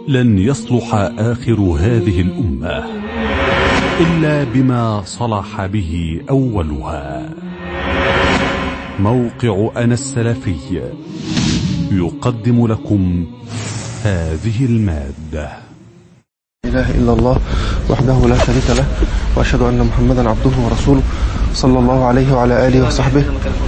لن يصلح آخر هذه الأمة إلا بما صلح به أولها موقع أنا السلفي يقدم لكم هذه المادة إله إلا الله وحده لا شريك له وأشهد أن محمدا عبده ورسوله صلى الله عليه وعلى آله وصحبه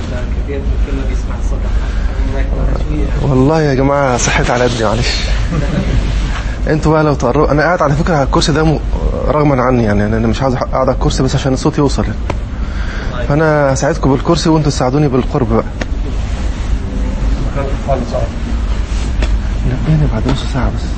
والله يا جماعة صحت على قدي معلش انتوا بقى لو تقربوا انا قاعد على فكرة على الكرسي ده م... رغما عني يعني انا مش عاوز اقعد على الكرسي بس عشان الصوت يوصل فانا هساعدكم بالكرسي وانتوا تساعدوني بالقرب بقى نبهني بعد نص ساعة بس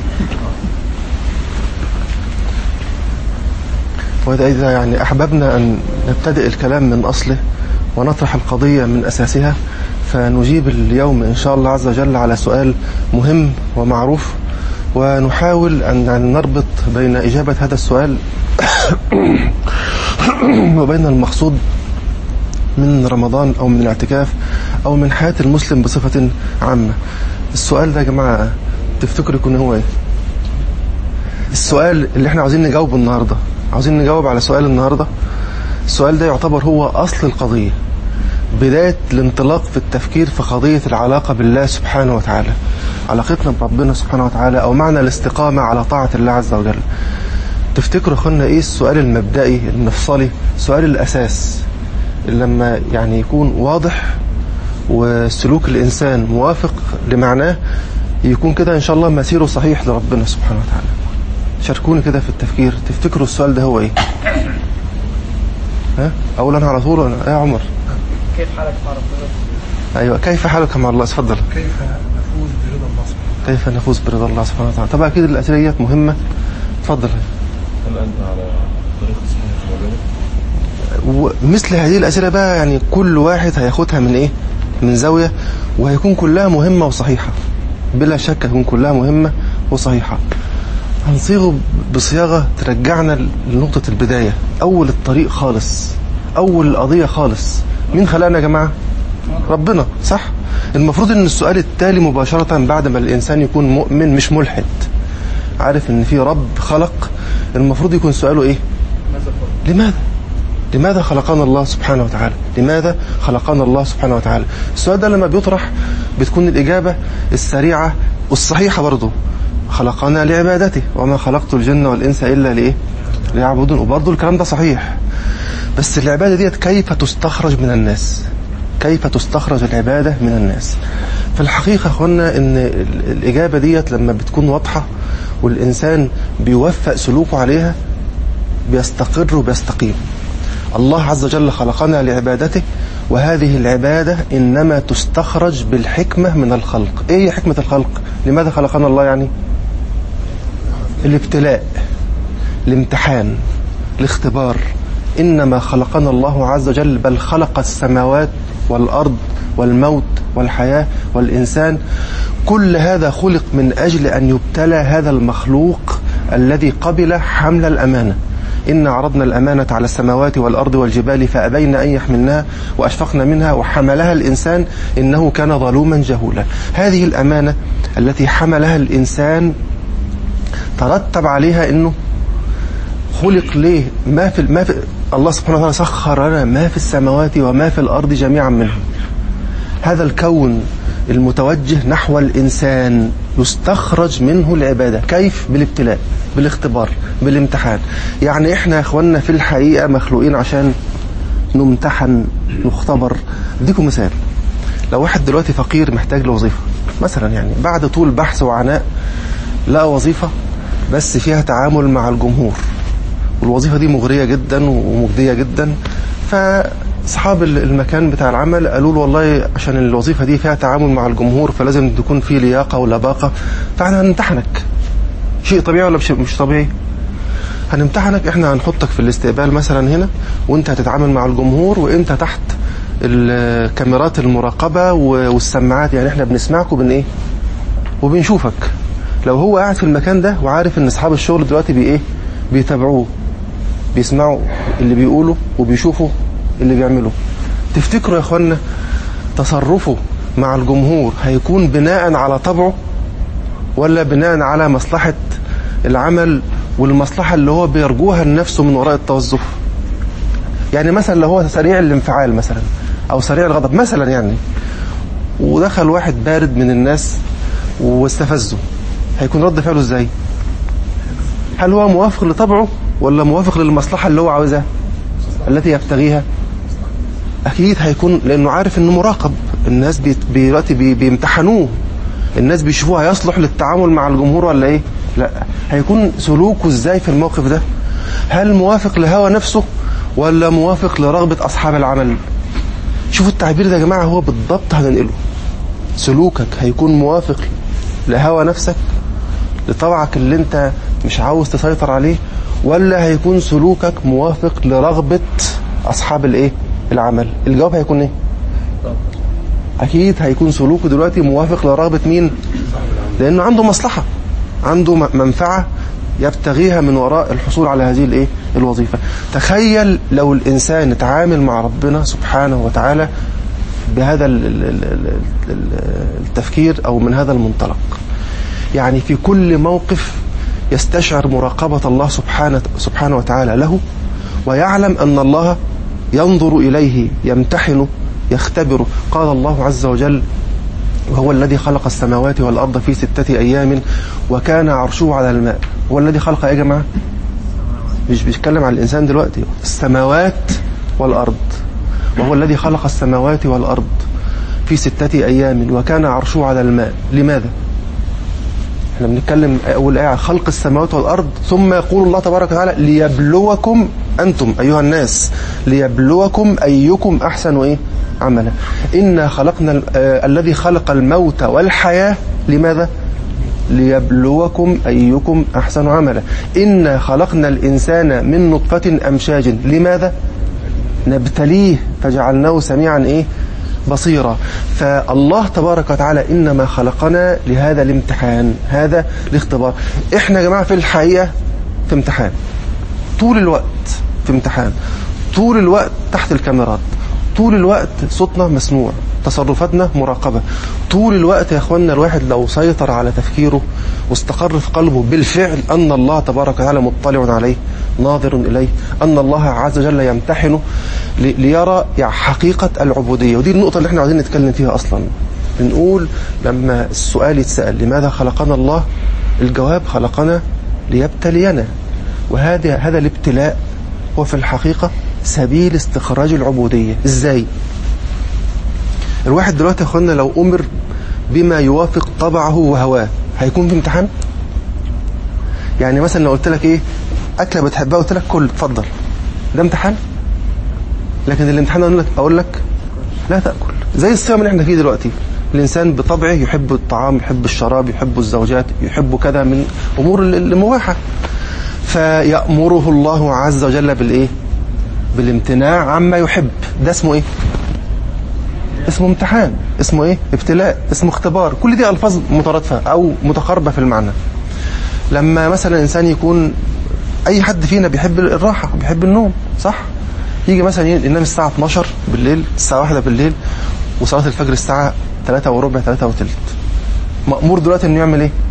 وإذا إذا يعني أحببنا أن نبتدئ الكلام من أصله ونطرح القضية من أساسها فنجيب اليوم إن شاء الله عز وجل على سؤال مهم ومعروف ونحاول أن نربط بين إجابة هذا السؤال وبين المقصود من رمضان أو من الاعتكاف أو من حياة المسلم بصفة عامة السؤال ده يا جماعة تفتكروا يكون هو إيه السؤال اللي احنا عاوزين نجاوبه النهاردة عاوزين نجاوب على سؤال النهاردة السؤال ده يعتبر هو أصل القضية بداية الانطلاق في التفكير في قضية العلاقة بالله سبحانه وتعالى علاقتنا بربنا سبحانه وتعالى أو معنى الاستقامة على طاعة الله عز وجل تفتكروا أخوانا إيه السؤال المبدئي المفصلي سؤال الأساس اللي لما يعني يكون واضح وسلوك الإنسان موافق لمعناه يكون كده إن شاء الله مسيره صحيح لربنا سبحانه وتعالى شاركوني كده في التفكير تفتكروا السؤال ده هو إيه ها أقول أنا على طول يا عمر كيف حالك مع ربنا؟ أيوة كيف حالك مع الله اتفضل كيف نفوز برضا الله سبحانه كيف نفوز برضا الله سبحانه وتعالى طبعا أكيد الأسئلة ديت مهمة اتفضل هل أنت على طريق صحيح ولا ومثل هذه الأسئلة بقى يعني كل واحد هياخدها من إيه من زاوية وهيكون كلها مهمة وصحيحة بلا شك هتكون كلها مهمة وصحيحة هنصيغه بصياغة ترجعنا لنقطة البداية أول الطريق خالص أول القضية خالص مين خلقنا يا جماعة ربنا صح المفروض ان السؤال التالي مباشرة بعد ما الإنسان يكون مؤمن مش ملحد عارف ان في رب خلق المفروض يكون سؤاله ايه لماذا لماذا خلقنا الله سبحانه وتعالى لماذا خلقنا الله سبحانه وتعالى السؤال ده لما بيطرح بتكون الإجابة السريعة والصحيحة برضه خلقنا لعبادته وما خلقت الجن والإنس إلا لإيه ليعبدون وبرضه الكلام ده صحيح بس العبادة ديت كيف تستخرج من الناس كيف تستخرج العبادة من الناس في الحقيقة أخوانا أن الإجابة ديت لما بتكون واضحة والإنسان بيوفق سلوكه عليها بيستقر وبيستقيم الله عز وجل خلقنا لعبادته وهذه العبادة إنما تستخرج بالحكمة من الخلق إيه هي حكمة الخلق لماذا خلقنا الله يعني الابتلاء الامتحان الاختبار إنما خلقنا الله عز وجل بل خلق السماوات والأرض والموت والحياة والإنسان كل هذا خلق من أجل أن يبتلى هذا المخلوق الذي قبل حمل الأمانة إن عرضنا الأمانة على السماوات والأرض والجبال فأبين أن يحملنها وأشفقنا منها وحملها الإنسان إنه كان ظلوما جهولا هذه الأمانة التي حملها الإنسان ترتب عليها أنه خلق ليه ما في ما في الله سبحانه وتعالى سخر لنا ما في السماوات وما في الأرض جميعا منه هذا الكون المتوجه نحو الإنسان يستخرج منه العبادة كيف بالابتلاء بالاختبار بالامتحان يعني احنا يا اخواننا في الحقيقة مخلوقين عشان نمتحن نختبر اديكم مثال لو واحد دلوقتي فقير محتاج لوظيفة مثلا يعني بعد طول بحث وعناء لقى وظيفة بس فيها تعامل مع الجمهور والوظيفة دي مغرية جدا ومجدية جدا فاصحاب المكان بتاع العمل قالوا له والله عشان الوظيفة دي فيها تعامل مع الجمهور فلازم تكون في لياقة ولباقة فاحنا هنمتحنك شيء طبيعي ولا مش طبيعي هنمتحنك احنا هنحطك في الاستقبال مثلا هنا وانت هتتعامل مع الجمهور وانت تحت الكاميرات المراقبة والسماعات يعني احنا بنسمعك وبن ايه وبنشوفك لو هو قاعد في المكان ده وعارف ان اصحاب الشغل دلوقتي بي ايه بيتابعوه بيسمعوا اللي بيقوله وبيشوفوا اللي بيعمله تفتكروا يا اخوانا تصرفه مع الجمهور هيكون بناء على طبعه ولا بناء على مصلحة العمل والمصلحة اللي هو بيرجوها لنفسه من وراء التوظف يعني مثلا لو هو سريع الانفعال مثلا او سريع الغضب مثلا يعني ودخل واحد بارد من الناس واستفزه هيكون رد فعله ازاي هل هو موافق لطبعه ولا موافق للمصلحة اللي هو عاوزها التي يبتغيها اكيد هيكون لانه عارف انه مراقب الناس بي- دلوقتي بي- بيمتحنوه الناس بيشوفوه هيصلح للتعامل مع الجمهور ولا ايه لا هيكون سلوكه ازاي في الموقف ده هل موافق لهوى نفسه ولا موافق لرغبة اصحاب العمل شوفوا التعبير ده يا جماعة هو بالضبط هننقله سلوكك هيكون موافق لهوى نفسك لطبعك اللي انت مش عاوز تسيطر عليه ولا هيكون سلوكك موافق لرغبة اصحاب الايه العمل الجواب هيكون ايه اكيد هيكون سلوكه دلوقتي موافق لرغبة مين لانه عنده مصلحة عنده م- منفعة يبتغيها من وراء الحصول على هذه الايه الوظيفة تخيل لو الانسان اتعامل مع ربنا سبحانه وتعالى بهذا ال- ال- ال- ال- ال- التفكير او من هذا المنطلق يعني في كل موقف يستشعر مراقبة الله سبحانه سبحانه وتعالى له ويعلم أن الله ينظر إليه يمتحنه يختبره قال الله عز وجل وهو الذي خلق السماوات والأرض في ستة أيام وكان عرشه على الماء هو الذي خلق يا جماعة مش بيتكلم عن الإنسان دلوقتي السماوات والأرض وهو الذي خلق السماوات والأرض في ستة أيام وكان عرشه على الماء لماذا؟ احنا بنتكلم أول آية عن خلق السماوات والأرض ثم يقول الله تبارك وتعالى ليبلوكم أنتم أيها الناس ليبلوكم أيكم أحسن إيه عملا إنا خلقنا ال- آه الذي خلق الموت والحياة لماذا ليبلوكم أيكم أحسن عملا إنا خلقنا الإنسان من نطفة أمشاج لماذا نبتليه فجعلناه سميعا ايه بصيرا فالله تبارك وتعالى انما خلقنا لهذا الامتحان هذا الاختبار احنا يا جماعه في الحقيقه في امتحان طول الوقت في امتحان طول الوقت تحت الكاميرات طول الوقت صوتنا مسموع تصرفاتنا مراقبة طول الوقت يا اخوانا الواحد لو سيطر على تفكيره واستقر في قلبه بالفعل أن الله تبارك وتعالى مطلع عليه ناظر إليه أن الله عز وجل يمتحنه لي- ليرى يعني حقيقة العبودية ودي النقطة اللي احنا عاوزين نتكلم فيها أصلا بنقول لما السؤال يتسأل لماذا خلقنا الله الجواب خلقنا ليبتلينا وهذا هذا الابتلاء هو في الحقيقة سبيل استخراج العبودية ازاي الواحد دلوقتي يا اخوانا لو امر بما يوافق طبعه وهواه هيكون في امتحان يعني مثلا لو قلت لك ايه اكله بتحبها قلت لك كل اتفضل ده امتحان لكن الامتحان اقول لك اقول لك لا تاكل زي الصيام اللي احنا فيه دلوقتي الانسان بطبعه يحب الطعام يحب الشراب يحب الزوجات يحب كذا من امور ال- المباحه فيامره الله عز وجل بالايه بالامتناع عما يحب ده اسمه ايه اسمه امتحان اسمه ايه ابتلاء اسمه اختبار كل دي الفاظ مترادفه او متقاربه في المعنى لما مثلا انسان يكون اي حد فينا بيحب الراحه بيحب النوم صح يجي مثلا ينام الساعه 12 بالليل الساعه 1 بالليل وصلاه الفجر الساعه 3 وربع 3 وثلث مأمور دلوقتي انه يعمل ايه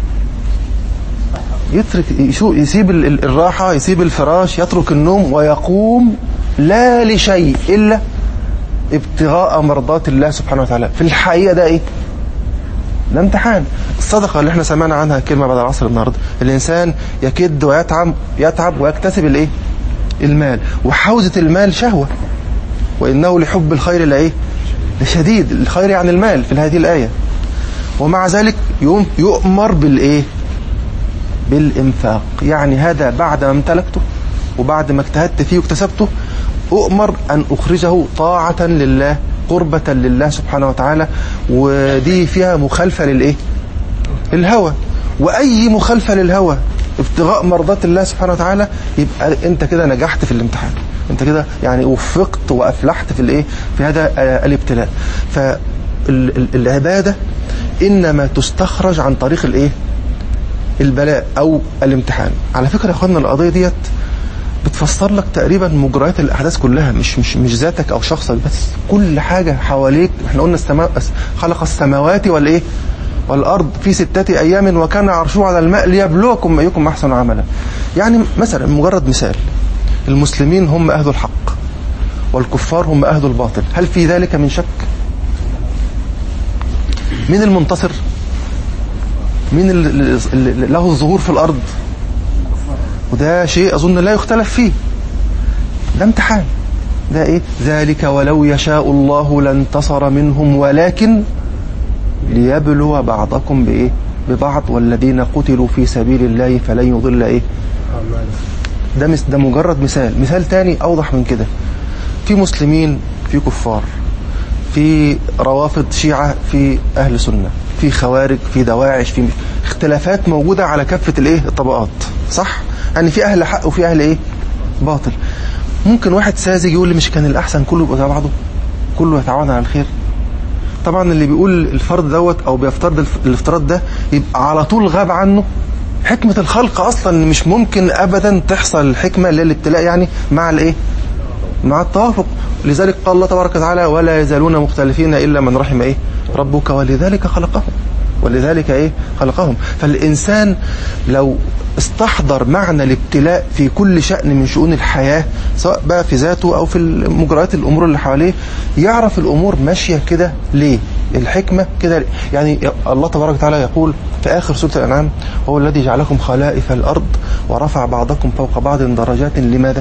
يترك يشو يسيب ال- ال- الراحه يسيب الفراش يترك النوم ويقوم لا لشيء الا ابتغاء مرضات الله سبحانه وتعالى في الحقيقه ده ايه ده امتحان الصدقه اللي احنا سمعنا عنها كلمه بعد العصر النهارده الانسان يكد ويتعب يتعب ويكتسب الايه المال وحوزه المال شهوه وانه لحب الخير لايه لشديد الخير يعني المال في هذه الايه ومع ذلك يوم يؤمر بالايه بالإنفاق يعني هذا بعد ما امتلكته وبعد ما اجتهدت فيه واكتسبته أؤمر أن أخرجه طاعة لله قربة لله سبحانه وتعالى ودي فيها مخالفة للإيه الهوى وأي مخالفة للهوى ابتغاء مرضات الله سبحانه وتعالى يبقى أنت كده نجحت في الامتحان أنت كده يعني وفقت وأفلحت في الإيه في هذا آه، الابتلاء فالعبادة إنما تستخرج عن طريق الإيه البلاء او الامتحان على فكره يا اخوانا القضيه ديت بتفسر لك تقريبا مجريات الاحداث كلها مش مش مش ذاتك او شخصك بس كل حاجه حواليك احنا قلنا السماء خلق السماوات والايه والأرض في ستة أيام وكان عرشه على الماء ليبلوكم أيكم أحسن عملا يعني مثلا مجرد مثال المسلمين هم أهل الحق والكفار هم أهل الباطل هل في ذلك من شك مين المنتصر مين اللي له الظهور في الأرض وده شيء أظن لا يختلف فيه ده امتحان ده إيه ذلك ولو يشاء الله لانتصر منهم ولكن ليبلو بعضكم بإيه ببعض والذين قتلوا في سبيل الله فلن يضل إيه ده مس ده مجرد مثال مثال تاني أوضح من كده في مسلمين في كفار في روافض شيعة في أهل سنة في خوارج في دواعش في اختلافات موجودة على كافة الايه الطبقات صح يعني في أهل حق وفي أهل ايه باطل ممكن واحد ساذج يقول لي مش كان الأحسن كله يبقى زي بعضه كله يتعاون على الخير طبعا اللي بيقول الفرض دوت او بيفترض الافتراض ده يبقى على طول غاب عنه حكمة الخلق اصلا مش ممكن ابدا تحصل الحكمة اللي الابتلاء يعني مع الايه مع التوافق لذلك قال الله تبارك وتعالى ولا يزالون مختلفين الا من رحم ايه ربك ولذلك خلقهم ولذلك ايه خلقهم فالانسان لو استحضر معنى الابتلاء في كل شأن من شؤون الحياة سواء بقى في ذاته او في مجريات الامور اللي حواليه يعرف الامور ماشية كده ليه الحكمة كده يعني الله تبارك وتعالى يقول في آخر سورة الأنعام هو الذي جعلكم خلائف الأرض ورفع بعضكم فوق بعض درجات لماذا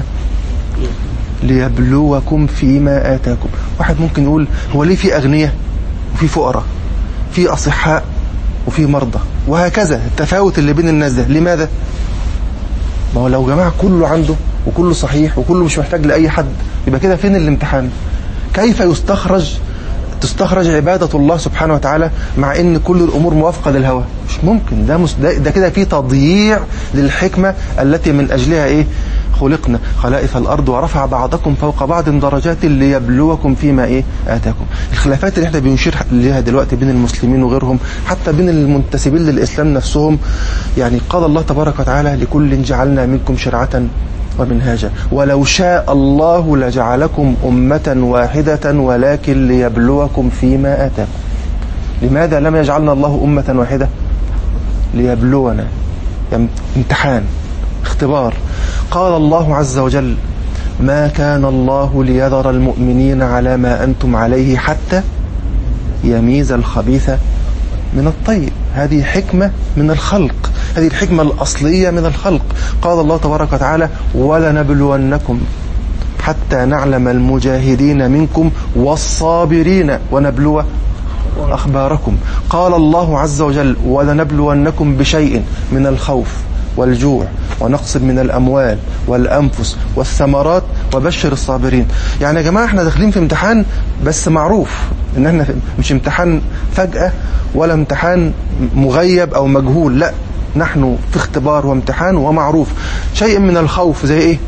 ليبلوكم فيما آتاكم واحد ممكن يقول هو ليه في أغنياء وفي فقراء في أصحاء وفي مرضى وهكذا التفاوت اللي بين الناس ده لماذا ما هو لو جماعة كله عنده وكله صحيح وكله مش محتاج لأي حد يبقى كده فين الامتحان كيف يستخرج تستخرج عبادة الله سبحانه وتعالى مع ان كل الامور موافقة للهوى مش ممكن ده, مس... ده, ده كده في تضييع للحكمة التي من اجلها ايه خلقنا خلائف الأرض ورفع بعضكم فوق بعض درجات ليبلوكم فيما إيه آتاكم الخلافات اللي احنا بنشير لها دلوقتي بين المسلمين وغيرهم حتى بين المنتسبين للإسلام نفسهم يعني قال الله تبارك وتعالى لكل جعلنا منكم شرعة ومنهاجا ولو شاء الله لجعلكم أمة واحدة ولكن ليبلوكم فيما آتاكم لماذا لم يجعلنا الله أمة واحدة ليبلونا امتحان اختبار قال الله عز وجل ما كان الله ليذر المؤمنين على ما أنتم عليه حتى يميز الخبيث من الطيب هذه حكمة من الخلق هذه الحكمة الأصلية من الخلق قال الله تبارك وتعالى ولنبلونكم حتى نعلم المجاهدين منكم والصابرين ونبلو أخباركم قال الله عز وجل ولنبلونكم بشيء من الخوف والجوع ونقص من الأموال والأنفس والثمرات وبشر الصابرين يعني يا جماعة احنا داخلين في امتحان بس معروف ان احنا مش امتحان فجأة ولا امتحان مغيب او مجهول لا نحن في اختبار وامتحان ومعروف شيء من الخوف زي ايه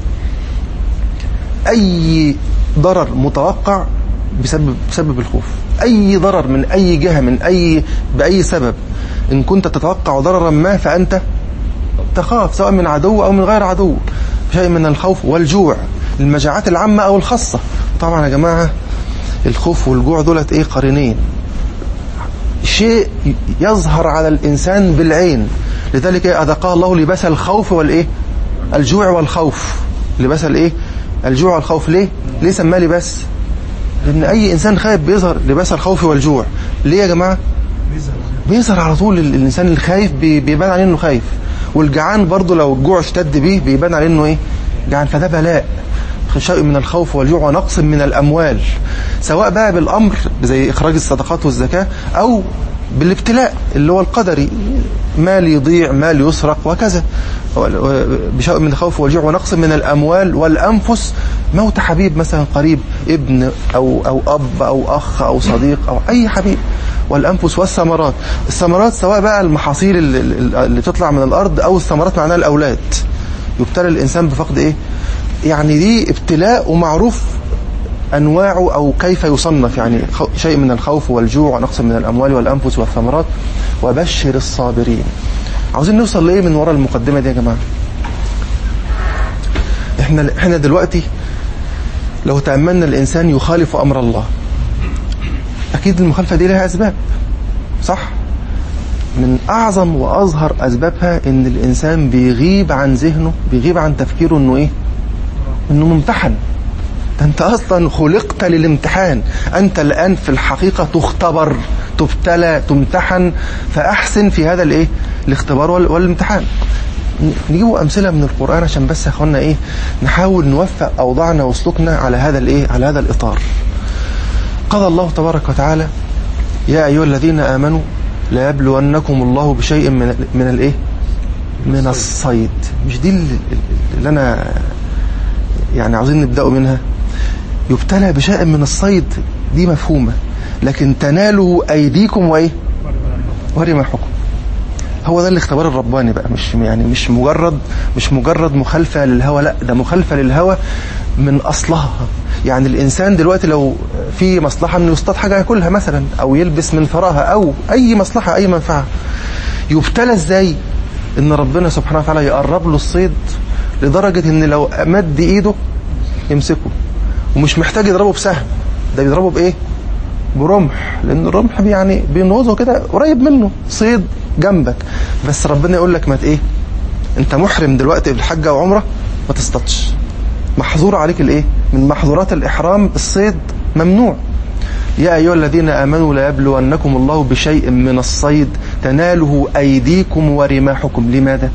اي ضرر متوقع بسبب بسبب الخوف اي ضرر من اي جهة من اي باي سبب ان كنت تتوقع ضررا ما فانت تخاف سواء من عدو أو من غير عدو شيء من الخوف والجوع المجاعات العامة أو الخاصة طبعا يا جماعة الخوف والجوع دولت إيه قرينين شيء يظهر على الإنسان بالعين لذلك إيه أذقاه الله لباس الخوف والإيه الجوع والخوف لباس الإيه الجوع والخوف ليه ليه سماه لباس لأن أي إنسان خايف بيظهر لباس الخوف والجوع ليه يا جماعة بيظهر على طول الإنسان الخايف بيبان عليه إنه خايف والجعان برضه لو الجوع اشتد بيه بيبان عليه انه ايه جعان فده بلاء شيء من الخوف والجوع ونقص من الاموال سواء بقى بالامر زي اخراج الصدقات والزكاه او بالابتلاء اللي هو القدري مال يضيع مال يسرق وكذا بشيء من الخوف والجوع ونقص من الاموال والانفس موت حبيب مثلا قريب ابن او او اب او اخ او صديق او اي حبيب والأنفس والثمرات الثمرات سواء بقى المحاصيل اللي تطلع من الأرض أو الثمرات معناها الأولاد يبتلى الإنسان بفقد إيه يعني دي ابتلاء ومعروف أنواعه أو كيف يصنف يعني شيء من الخوف والجوع ونقص من الأموال والأنفس والثمرات وبشر الصابرين عاوزين نوصل لإيه من وراء المقدمة دي يا جماعة احنا احنا دلوقتي لو تأملنا الإنسان يخالف أمر الله أكيد المخالفة دي لها أسباب صح من أعظم وأظهر أسبابها إن الإنسان بيغيب عن ذهنه بيغيب عن تفكيره إنه إيه إنه ممتحن ده أنت أصلا خلقت للامتحان أنت الآن في الحقيقة تختبر تبتلى تمتحن فأحسن في هذا الإيه الاختبار وال- والامتحان نجيبوا أمثلة من القرآن عشان بس يا أخوانا إيه نحاول نوفق أوضاعنا وسلوكنا على هذا الإيه على هذا الإطار قال الله تبارك وتعالى يا أيها الذين آمنوا لا يبلونكم الله بشيء من من الإيه من الصيد مش دي اللي اللي أنا يعني عاوزين نبدأوا منها يبتلى بشيء من الصيد دي مفهومة لكن تناله أيديكم وإيه ورماحكم هو ده الاختبار الرباني بقى مش يعني مش مجرد مش مجرد مخالفة للهوى لا ده مخالفة للهوى من أصلها يعني الإنسان دلوقتي لو في مصلحة إنه يصطاد حاجة ياكلها مثلا أو يلبس من ثراها أو أي مصلحة أي منفعة يبتلى إزاي إن ربنا سبحانه وتعالى يقرب له الصيد لدرجة إن لو مد إيده يمسكه ومش محتاج يضربه بسهم ده بيضربه بإيه برمح لان الرمح يعني بينوزه كده قريب منه صيد جنبك بس ربنا يقول لك ما ت- ايه انت محرم دلوقتي بالحج او عمره ما تصطادش محظور عليك الايه من محظورات الاحرام الصيد ممنوع يا ايها الذين امنوا لا يبلونكم الله بشيء من الصيد تناله ايديكم ورماحكم لماذا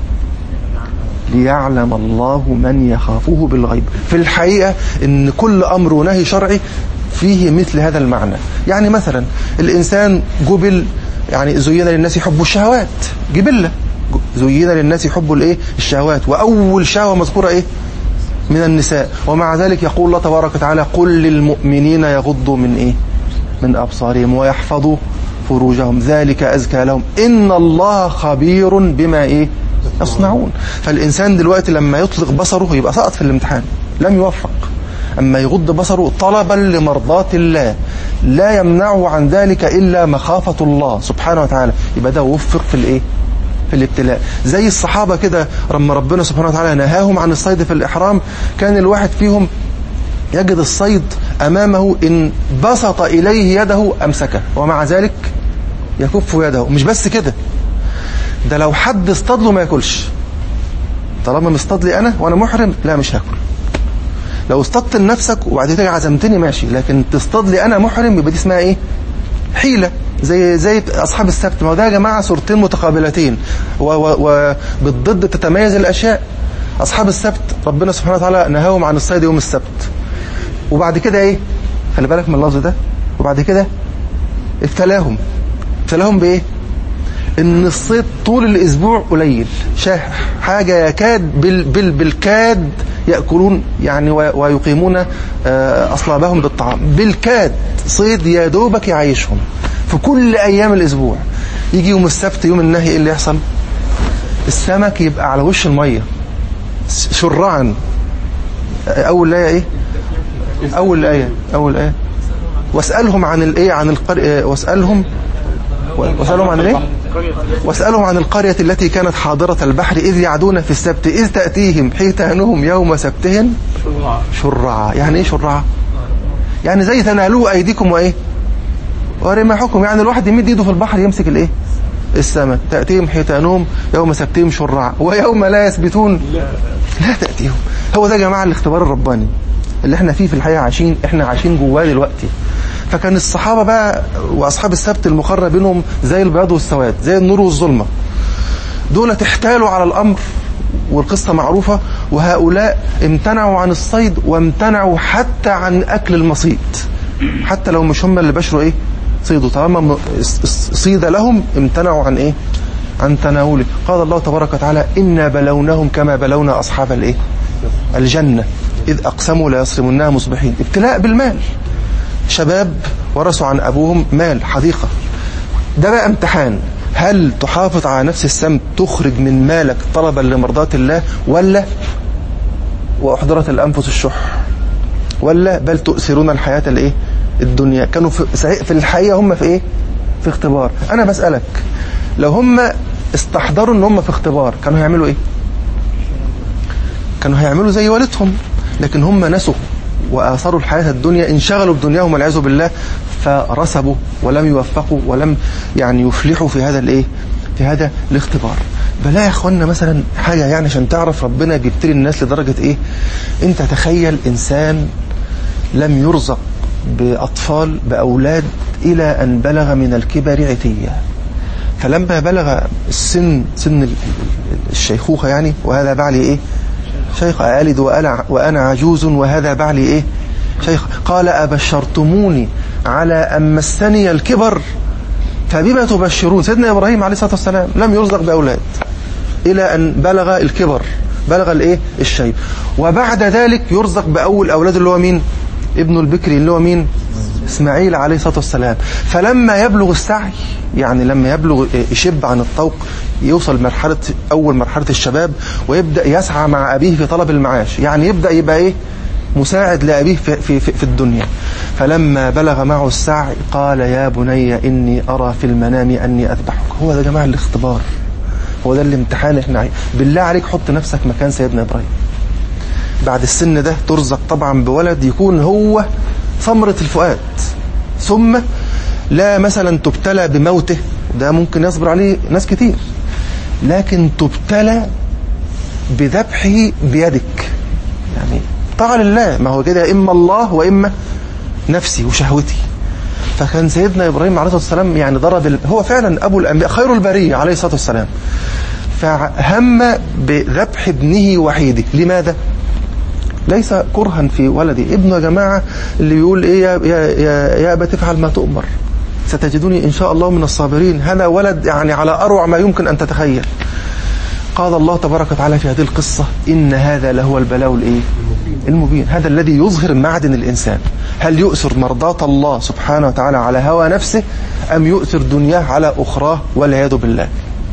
ليعلم الله من يخافه بالغيب في الحقيقة ان كل امر ونهي شرعي فيه مثل هذا المعنى يعني مثلا الانسان جبل يعني زين للناس حب الشهوات جبلة زين للناس حب الايه الشهوات واول شهوة مذكورة ايه من النساء ومع ذلك يقول الله تبارك وتعالى قل للمؤمنين يغضوا من ايه من ابصارهم ويحفظوا فروجهم ذلك ازكى لهم ان الله خبير بما ايه يصنعون فالانسان دلوقتي لما يطلق بصره يبقى سقط في الامتحان لم يوفق اما يغض بصره طلبا لمرضاة الله لا يمنعه عن ذلك الا مخافة الله سبحانه وتعالى يبقى ده وفق في الايه في الابتلاء زي الصحابة كده لما ربنا سبحانه وتعالى نهاهم عن الصيد في الإحرام كان الواحد فيهم يجد الصيد أمامه إن بسط إليه يده أمسكه ومع ذلك يكف يده مش بس كده ده لو حد اصطاد له ما ياكلش طالما مصطاد لي أنا وأنا محرم لا مش هاكل لو اصطدت لنفسك وبعد كده عزمتني ماشي لكن تصطاد لي أنا محرم يبقى دي اسمها إيه حيلة زي زي أصحاب السبت ما هو ده يا جماعة صورتين متقابلتين وبالضد تتميز الأشياء أصحاب السبت ربنا سبحانه وتعالى نهاهم عن الصيد يوم السبت وبعد كده إيه خلي بالك من اللفظ ده وبعد كده ابتلاهم ابتلاهم بإيه ان الصيد طول الاسبوع قليل شاه حاجه يكاد بال بال بالكاد ياكلون يعني ويقيمون اصلابهم بالطعام بالكاد صيد يا دوبك يعيشهم في كل ايام الاسبوع يجي يوم السبت يوم النهي ايه اللي يحصل السمك يبقى على وش الميه شرعا اول ايه ايه اول ايه اول ايه واسالهم عن الايه عن القريه واسالهم واسالهم عن الايه واسألهم عن القرية التي كانت حاضرة البحر إذ يعدون في السبت إذ تأتيهم حيتانهم يوم سبتهم شرعا يعني إيه شرعا يعني زي تنالوه أيديكم وإيه ورماحكم يعني الواحد يمد إيده في البحر يمسك الإيه السمك تأتيهم حيتانهم يوم سبتهم شرعا ويوم لا يثبتون لا تأتيهم هو ده يا جماعة الاختبار الرباني اللي احنا فيه في الحقيقة عايشين احنا عايشين جواه دلوقتي فكان الصحابة بقى وأصحاب السبت المقرر بينهم زي البياض والسواد زي النور والظلمة دول احتالوا على الأمر والقصة معروفة وهؤلاء امتنعوا عن الصيد وامتنعوا حتى عن أكل المصيد حتى لو مش هم اللي بشروا ايه صيدوا طالما صيد لهم امتنعوا عن ايه عن تناوله قال الله تبارك وتعالى إنا بلوناهم كما بلونا أصحاب الايه الجنة إذ أقسموا لا يصرمنها مصبحين ابتلاء بالمال شباب ورثوا عن أبوهم مال حديقة ده بقى امتحان هل تحافظ على نفس السمت تخرج من مالك طلبا لمرضاة الله ولا وأحضرت الأنفس الشح ولا بل تؤثرون الحياة الايه الدنيا كانوا في, في الحقيقة هم في ايه في اختبار أنا بسألك لو هم استحضروا ان هم في اختبار كانوا هيعملوا ايه كانوا هيعملوا زي والدهم لكن هم نسوا وآثروا الحياة الدنيا انشغلوا بدنياهم والعياذ بالله فرسبوا ولم يوفقوا ولم يعني يفلحوا في هذا الايه في هذا الاختبار بلا يا اخوانا مثلا حاجة يعني عشان تعرف ربنا جبت لي الناس لدرجة ايه انت تخيل انسان لم يرزق بأطفال بأولاد إلى أن بلغ من الكبر عتية فلما بلغ السن سن الشيخوخة يعني وهذا بعلي إيه شيخ ألد وأنا, وأنا عجوز وهذا بعلي إيه شيخ قال أبشرتموني على أن مسني الكبر فبما تبشرون سيدنا إبراهيم عليه الصلاة والسلام لم يرزق بأولاد إلى أن بلغ الكبر بلغ الإيه الشيب وبعد ذلك يرزق بأول أولاد اللي هو مين ابن البكري اللي هو مين إسماعيل عليه الصلاة والسلام فلما يبلغ السعي يعني لما يبلغ يشب عن الطوق يوصل مرحلة أول مرحلة الشباب ويبدأ يسعى مع أبيه في طلب المعاش يعني يبدأ يبقى إيه مساعد لأبيه في, في, في, في الدنيا فلما بلغ معه السعي قال يا بني إني أرى في المنام أني أذبحك هو ده يا جماعة الاختبار هو ده الامتحان احنا عاي... بالله عليك حط نفسك مكان سيدنا إبراهيم بعد السن ده ترزق طبعا بولد يكون هو ثمرة الفؤاد ثم لا مثلا تبتلى بموته ده ممكن يصبر عليه ناس كتير لكن تبتلى بذبحه بيدك يعني طاعة لله ما هو كده إما الله وإما نفسي وشهوتي فكان سيدنا إبراهيم عليه الصلاة والسلام يعني ضرب ال... هو فعلا أبو الأنبياء خير البرية عليه الصلاة والسلام فهم بذبح ابنه وحيده لماذا؟ ليس كرها في ولدي ابنه يا جماعة اللي بيقول ايه يا, يا, يا, يا أبا تفعل ما تؤمر ستجدوني إن شاء الله من الصابرين هذا ولد يعني على أروع ما يمكن أن تتخيل قال الله تبارك وتعالى في هذه القصة إن هذا لهو البلاء الإيه؟ المبين هذا الذي يظهر معدن الإنسان هل يؤثر مرضاة الله سبحانه وتعالى على هوى نفسه أم يؤثر دنياه على أخراه والعياذ بالله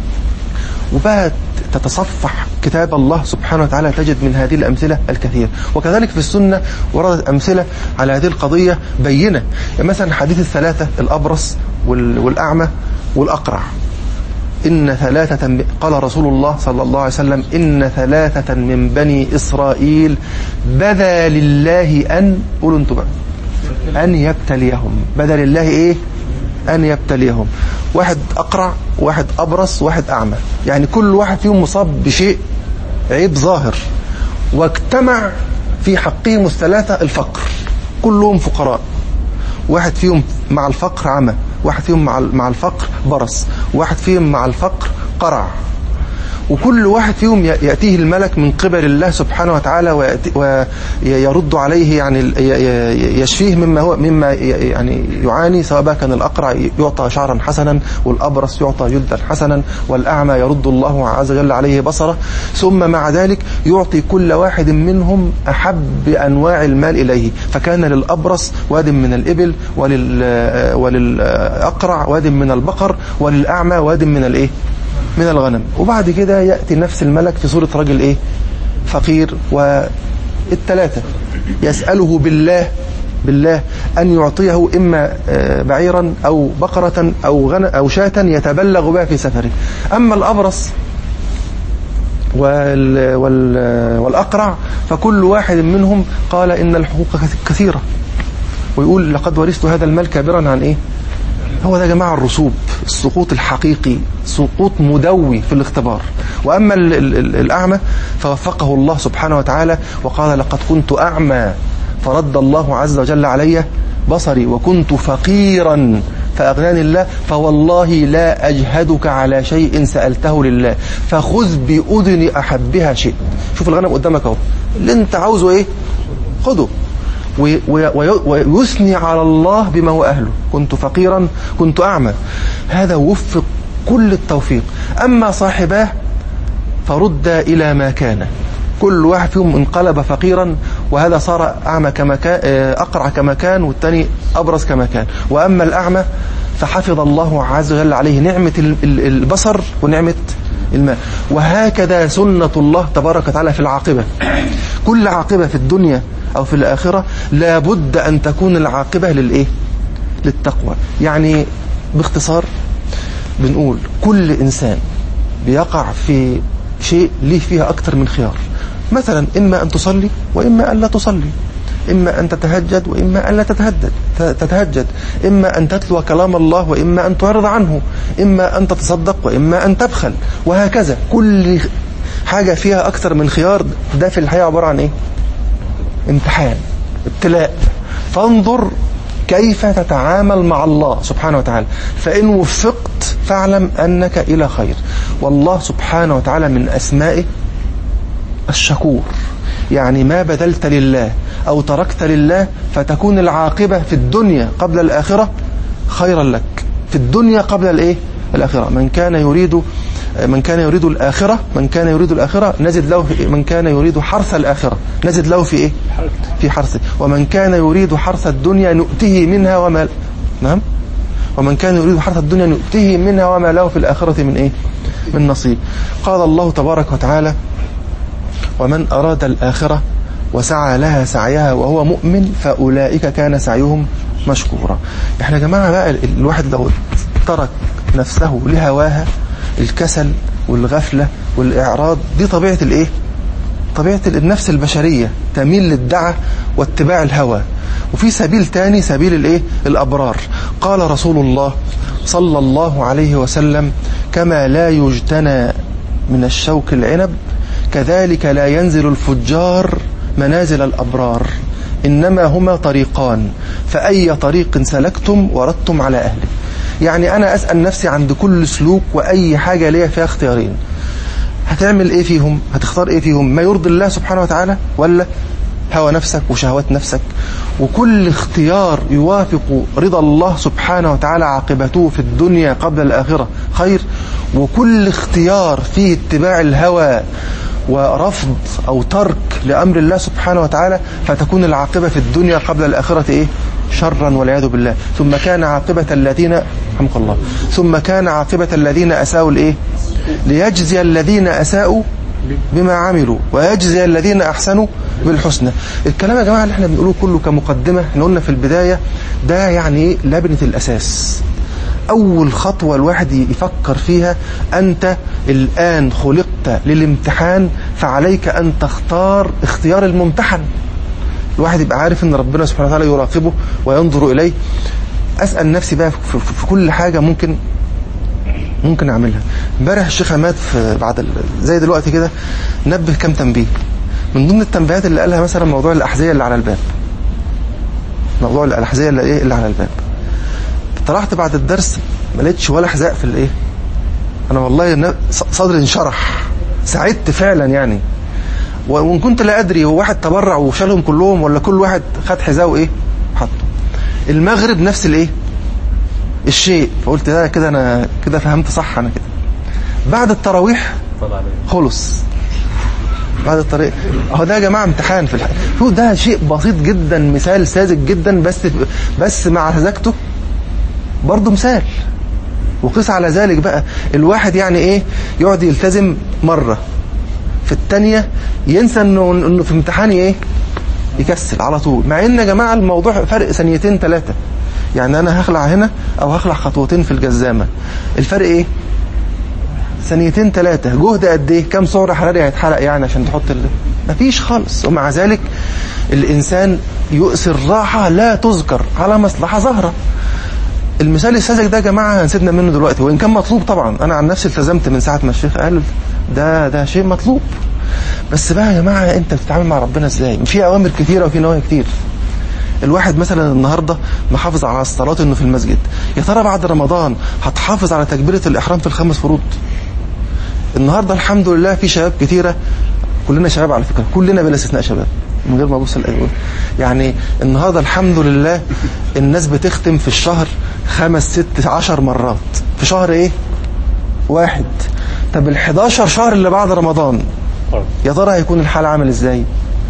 وبقى تتصفح كتاب الله سبحانه وتعالى تجد من هذه الأمثلة الكثير وكذلك في السنة وردت أمثلة على هذه القضية بينة يعني مثلا حديث الثلاثة الأبرص والأعمى والأقرع إن ثلاثة قال رسول الله صلى الله عليه وسلم إن ثلاثة من بني إسرائيل بدا لله أن قولوا انتوا بقى أن يبتليهم بدا لله إيه أن يبتليهم واحد أقرع واحد أبرص واحد أعمى يعني كل واحد فيهم مصاب بشيء عيب ظاهر واجتمع في حقهم الثلاثة الفقر كلهم فقراء واحد فيهم مع الفقر عمى واحد فيهم مع مع الفقر برص واحد فيهم مع الفقر قرع وكل واحد فيهم يأتيه الملك من قبل الله سبحانه وتعالى ويرد عليه يعني يشفيه مما هو مما يعني يعاني سواء بقى كان الأقرع يعطى شعرا حسنا والأبرص يعطى جلدا حسنا والأعمى يرد الله عز وجل عليه بصره ثم مع ذلك يعطي كل واحد منهم أحب أنواع المال إليه فكان للأبرص واد من الإبل ولل وللأقرع واد من البقر وللأعمى واد من الإيه من الغنم وبعد كده يأتي نفس الملك في صورة رجل ايه فقير والثلاثة يسأله بالله بالله أن يعطيه إما بعيرا أو بقرة أو, غن أو شاة يتبلغ بها في سفره أما الأبرص وال وال والأقرع فكل واحد منهم قال إن الحقوق كثيرة ويقول لقد ورثت هذا المال كابرا عن إيه هو ده يا جماعة الرسوب السقوط الحقيقي سقوط مدوي في الاختبار وأما ال ال الأعمى فوفقه الله سبحانه وتعالى وقال لقد كنت أعمى فرد الله عز وجل علي بصري وكنت فقيرا فأغناني الله فوالله لا أجهدك على شيء سألته لله فخذ بأذن أحبها شيء شوف الغنم قدامك اهو اللي انت عاوزه ايه خده ويثني على الله بما هو أهله كنت فقيرا كنت أعمى هذا وفق كل التوفيق أما صاحباه فرد إلى ما كان كل واحد فيهم انقلب فقيرا وهذا صار أعمى كما كان أقرع كما كان والثاني أبرز كما كان وأما الأعمى فحفظ الله عز وجل عليه نعمة البصر ونعمة الماء وهكذا سنة الله تبارك وتعالى في العاقبة كل عاقبة في الدنيا أو في الآخرة لابد أن تكون العاقبة للإيه للتقوى يعني باختصار بنقول كل إنسان بيقع في شيء ليه فيها أكثر من خيار مثلا إما أن تصلي وإما أن لا تصلي إما أن تتهجد وإما أن لا تتهجد تتهجد إما أن تتلو كلام الله وإما أن تعرض عنه إما أن تتصدق وإما أن تبخل وهكذا كل حاجة فيها أكثر من خيار ده في الحياة عبارة عن إيه امتحان ابتلاء فانظر كيف تتعامل مع الله سبحانه وتعالى فإن وفقت فاعلم أنك إلى خير والله سبحانه وتعالى من أسمائه الشكور يعني ما بذلت لله أو تركت لله فتكون العاقبة في الدنيا قبل الآخرة خيرا لك في الدنيا قبل الإيه الآخرة من كان يريد من كان يريد الآخرة من كان يريد الآخرة نزد له في من كان يريد حرث الآخرة نزد له في إيه في حرثه ومن كان يريد حرث الدنيا نؤته منها وما نعم ومن كان يريد حرث الدنيا نؤته منها وما له في الآخرة من إيه من نصيب قال الله تبارك وتعالى ومن أراد الآخرة وسعى لها سعيها وهو مؤمن فأولئك كان سعيهم مشكورا احنا يا جماعة بقى الواحد لو ترك نفسه لهواها الكسل والغفلة والإعراض دي طبيعة الإيه طبيعة النفس البشرية تميل للدعة واتباع الهوى وفي سبيل تاني سبيل الإيه الأبرار قال رسول الله صلى الله عليه وسلم كما لا يجتنى من الشوك العنب كذلك لا ينزل الفجار منازل الأبرار إنما هما طريقان فأي طريق سلكتم وردتم على أهله يعني أنا أسأل نفسي عند كل سلوك وأي حاجة ليا فيها اختيارين هتعمل إيه فيهم هتختار إيه فيهم ما يرضي الله سبحانه وتعالى ولا هوى نفسك وشهوات نفسك وكل اختيار يوافق رضا الله سبحانه وتعالى عاقبته في الدنيا قبل الآخرة خير وكل اختيار فيه اتباع الهوى ورفض أو ترك لأمر الله سبحانه وتعالى فتكون العاقبة في الدنيا قبل الآخرة إيه شرا والعياذ بالله ثم كان عاقبة الذين رحمك الله ثم كان عاقبة الذين أساءوا الإيه ليجزي الذين أساءوا بما عملوا ويجزي الذين أحسنوا بالحسنى الكلام يا جماعة اللي احنا بنقوله كله كمقدمة احنا قلنا في البداية ده يعني لبنة الأساس أول خطوة الواحد يفكر فيها أنت الآن خلقت للامتحان فعليك أن تختار اختيار الممتحن الواحد يبقى عارف أن ربنا سبحانه وتعالى يراقبه وينظر إليه أسأل نفسي بقى في كل حاجة ممكن ممكن أعملها امبارح الشيخ عماد في بعد زي دلوقتي كده نبه كم تنبيه من ضمن التنبيهات اللي قالها مثلا موضوع الأحذية اللي على الباب موضوع الأحذية اللي, إيه اللي على الباب طلعت بعد الدرس ما لقيتش ولا حذاء في الايه انا والله صدري انشرح سعدت فعلا يعني وان كنت لا ادري هو واحد تبرع وشالهم كلهم ولا كل واحد خد حذاء وايه حطه المغرب نفس الايه الشيء فقلت ده كده انا كده فهمت صح انا كده بعد التراويح خلص بعد الطريق اهو ده يا جماعه امتحان في الحياه شوف ده شيء بسيط جدا مثال ساذج جدا بس بس مع سذاجته برضه مثال وقيس على ذلك بقى الواحد يعني ايه يقعد يلتزم مرة في الثانيه ينسى انه انه في امتحان ايه يكسل على طول مع ان يا جماعة الموضوع فرق ثانيتين ثلاثة يعني انا هخلع هنا او هخلع خطوتين في الجزامة الفرق ايه ثانيتين ثلاثة جهد قد ايه كم سعر حراري هيتحرق يعني عشان تحط ال... مفيش خالص ومع ذلك الانسان يؤثر راحة لا تذكر على مصلحة ظاهرة المثال الساذج ده يا جماعه هنسيبنا منه دلوقتي وان كان مطلوب طبعا انا عن نفسي التزمت من ساعه ما الشيخ قال ده ده شيء مطلوب بس بقى يا جماعه انت بتتعامل مع ربنا ازاي في اوامر كثيره وفي نواهي كتير الواحد مثلا النهارده محافظ على الصلاه انه في المسجد يا ترى بعد رمضان هتحافظ على تكبيره الاحرام في الخمس فروض النهارده الحمد لله في شباب كثيره كلنا شباب على فكره كلنا بلا استثناء شباب من غير ما ابص الاول يعني النهارده الحمد لله الناس بتختم في الشهر خمس ست عشر مرات في شهر ايه واحد طب ال 11 شهر اللي بعد رمضان يا ترى هيكون الحال عامل ازاي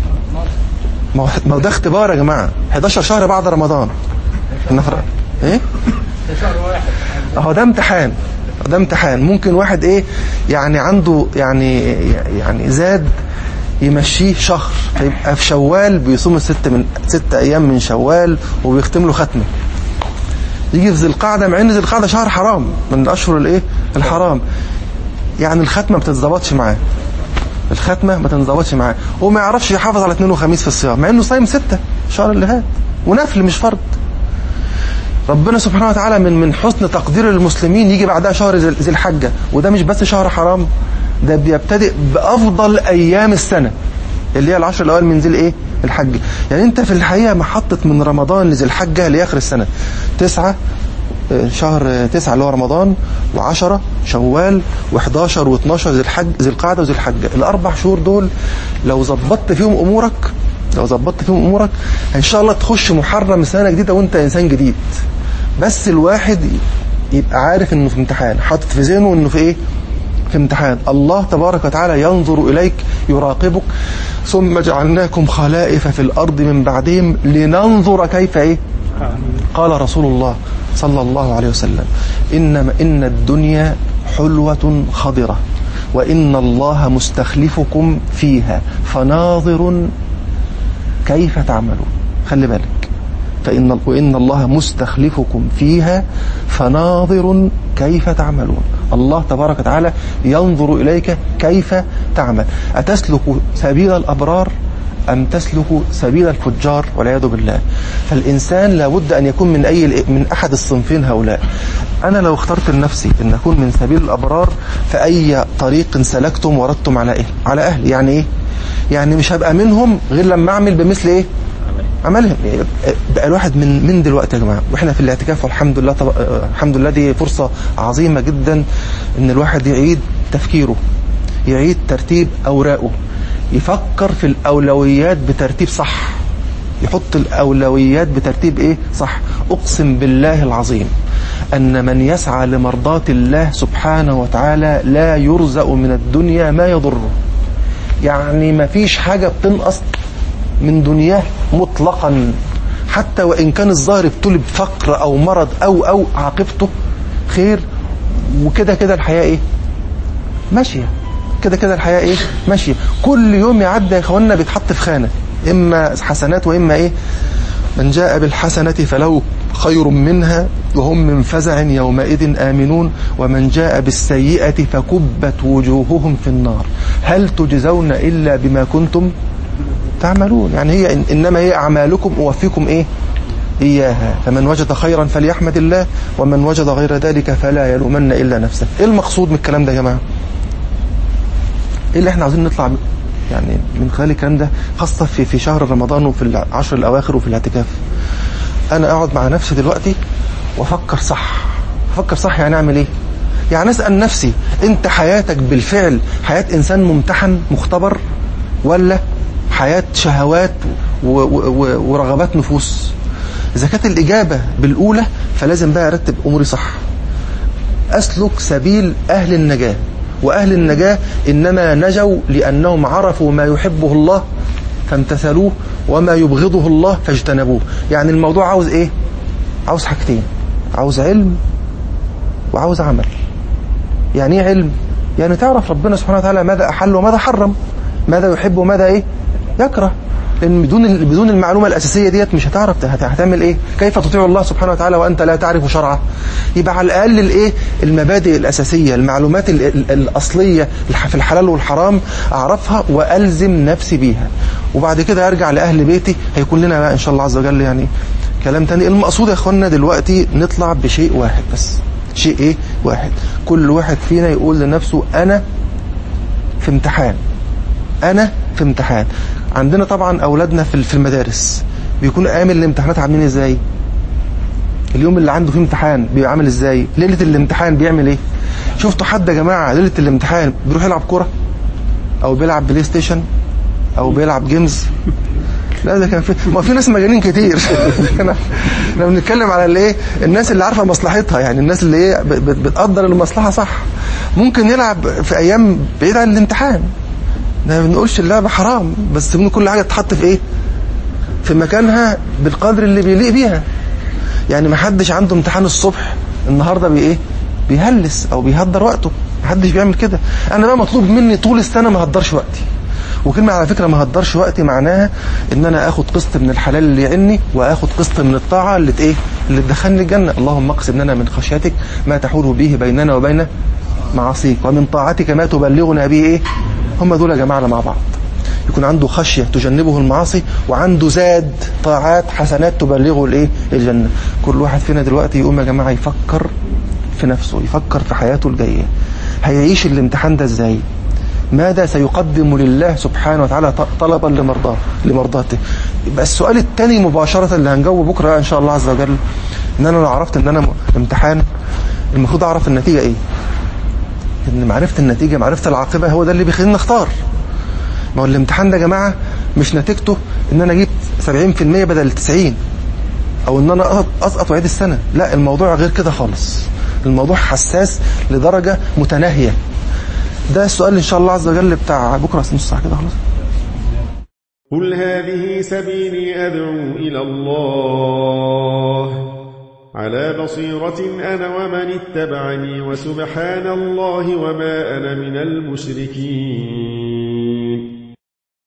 ما هو ده اختبار يا جماعه 11 شهر بعد رمضان النفر ايه شهر واحد اهو ده امتحان ده امتحان ممكن واحد ايه يعني عنده يعني يعني زاد يمشيه شهر فيبقى في شوال بيصوم الست من ست ايام من شوال وبيختم له ختمه يجي في ذي القعده مع ان ذي القعده شهر حرام من الاشهر الايه الحرام يعني الختمه ما بتتظبطش معاه الختمه ما تنظبطش معاه وما يعرفش يحافظ على اثنين وخميس في الصيام مع انه صايم سته الشهر اللي فات ونفل مش فرض ربنا سبحانه وتعالى من من حسن تقدير المسلمين يجي بعدها شهر ذي ذي الحجة وده مش بس شهر حرام ده بيبتدئ بأفضل أيام السنة اللي هي العشر الأوائل من ذي الإيه الحج يعني أنت في الحقيقة محطة من رمضان لذي الحجة لآخر السنة تسعة آه، شهر آه، تسعة اللي هو رمضان وعشرة شوال و11 و12 ذي الحج ذي القعدة وذي الحجة الأربع شهور دول لو ظبطت فيهم أمورك لو ظبطت فيهم أمورك إن شاء الله تخش محرم سنة جديدة وأنت إنسان جديد بس الواحد يبقى عارف إنه في امتحان حاطط في ذهنه إنه في إيه في امتحان الله تبارك وتعالى ينظر إليك يراقبك ثم جعلناكم خلائف في الأرض من بعدهم لننظر كيف إيه قال رسول الله صلى الله عليه وسلم إنما إن الدنيا حلوة خضرة وإن الله مستخلفكم فيها فناظر كيف تعملون خلي بالك فإن وإن الله مستخلفكم فيها فناظر كيف تعملون الله تبارك وتعالى ينظر إليك كيف تعمل أتسلك سبيل الأبرار أم تسلك سبيل الفجار والعياذ بالله فالإنسان لابد أن يكون من أي من أحد الصنفين هؤلاء أنا لو اخترت لنفسي أن أكون من سبيل الأبرار فأي طريق سلكتم وردتم على إيه على أهل يعني إيه يعني مش هبقى منهم غير لما أعمل بمثل إيه عملهم بقى الواحد من من دلوقتي يا جماعه واحنا في الاعتكاف والحمد لله طب... آه، الحمد لله دي فرصه عظيمه جدا ان الواحد يعيد تفكيره يعيد ترتيب اوراقه يفكر في الاولويات بترتيب صح يحط الاولويات بترتيب ايه صح اقسم بالله العظيم ان من يسعى لمرضاه الله سبحانه وتعالى لا يرزق من الدنيا ما يضره يعني ما فيش حاجه بتنقص من دنياه مطلقا حتى وإن كان الظاهر ابتلي بفقر أو مرض أو أو عاقبته خير وكده كده الحياة إيه ماشية كده كده الحياة إيه ماشية كل يوم يعدي يا إخواننا بيتحط في خانة إما حسنات وإما إيه من جاء بالحسنة فله خير منها وهم من فزع يومئذ آمنون ومن جاء بالسيئة فكبت وجوههم في النار هل تجزون إلا بما كنتم تعملون يعني هي إن إنما هي أعمالكم أوفيكم إيه إياها فمن وجد خيرا فليحمد الله ومن وجد غير ذلك فلا يلومن إلا نفسه إيه المقصود من الكلام ده يا جماعة إيه اللي إحنا عاوزين نطلع يعني من خلال الكلام ده خاصة في في شهر رمضان وفي العشر الأواخر وفي الاعتكاف أنا أقعد مع نفسي دلوقتي وأفكر صح أفكر صح يعني أعمل إيه يعني أسأل نفسي أنت حياتك بالفعل حياة إنسان ممتحن مختبر ولا حياة شهوات و- و- و- ورغبات نفوس إذا كانت الإجابة بالأولى فلازم بقى أرتب أموري صح أسلك سبيل أهل النجاة وأهل النجاة إنما نجوا لأنهم عرفوا ما يحبه الله فامتثلوه وما يبغضه الله فاجتنبوه يعني الموضوع عاوز إيه عاوز حاجتين عاوز علم وعاوز عمل يعني ايه علم يعني تعرف ربنا سبحانه وتعالى ماذا أحل وماذا حرم ماذا يحب وماذا إيه يكره لأن بدون بدون المعلومة الأساسية ديت مش هتعرف هت- هتعمل إيه كيف تطيع الله سبحانه وتعالى وأنت لا تعرف شرعه يبقى على الأقل الإيه المبادئ الأساسية المعلومات ال- ال- الأصلية الح- في الحلال والحرام أعرفها وألزم نفسي بيها وبعد كده أرجع لأهل بيتي هيكون لنا بقى إن شاء الله عز وجل يعني كلام تاني المقصود يا إخواننا دلوقتي نطلع بشيء واحد بس شيء إيه واحد كل واحد فينا يقول لنفسه أنا في امتحان انا في امتحان عندنا طبعا اولادنا في في المدارس بيكون ايام الامتحانات عاملين ازاي اليوم اللي عنده فيه امتحان بيبقى عامل ازاي ليله الامتحان بيعمل ايه شفتوا حد يا جماعه ليله الامتحان بيروح يلعب كوره او بيلعب بلاي ستيشن او بيلعب جيمز لا ده كان في ما في ناس مجانين كتير احنا احنا بنتكلم على الايه الناس اللي عارفه مصلحتها يعني الناس اللي ايه بت- بت- بتقدر المصلحه صح ممكن يلعب في ايام بعيد عن الامتحان ما بنقولش اللعبة حرام بس بنقول كل حاجة تتحط في ايه في مكانها بالقدر اللي بيليق بيها يعني ما حدش عنده امتحان الصبح النهارده بي ايه بيهلس او بيهدر وقته ما حدش بيعمل كده انا بقى مطلوب مني طول السنه ما هدرش وقتي وكلمة على فكرة ما هدرش وقتي معناها ان انا اخد قسط من الحلال اللي يعني واخد قسط من الطاعة اللي ايه اللي تدخلني الجنة اللهم اقسم لنا من خشيتك ما تحول به بيننا وبين معاصيك ومن طاعتك ما تبلغنا به ايه هم دول يا جماعة مع بعض يكون عنده خشية تجنبه المعاصي وعنده زاد طاعات حسنات تبلغه الايه الجنة كل واحد فينا دلوقتي يقوم يا جماعة يفكر في نفسه يفكر في حياته الجاية هيعيش الامتحان ده ازاي ماذا سيقدم لله سبحانه وتعالى طلبا لمرضاه لمرضاته يبقى السؤال الثاني مباشرة اللي هنجاوبه بكرة ان شاء الله عز وجل ان انا لو عرفت ان انا امتحان المفروض اعرف النتيجة ايه ان معرفة النتيجة معرفة العاقبة هو ده اللي بيخليني اختار ما هو الامتحان ده يا جماعة مش نتيجته ان انا جبت 70% بدل 90 او ان انا اسقط واعيد السنة لا الموضوع غير كده خالص الموضوع حساس لدرجة متناهية ده السؤال ان شاء الله عز وجل بتاع بكرة نص ساعة كده خلاص قل هذه سبيلي أدعو إلى الله على بصيرة أنا ومن اتبعني وسبحان الله وما أنا من المشركين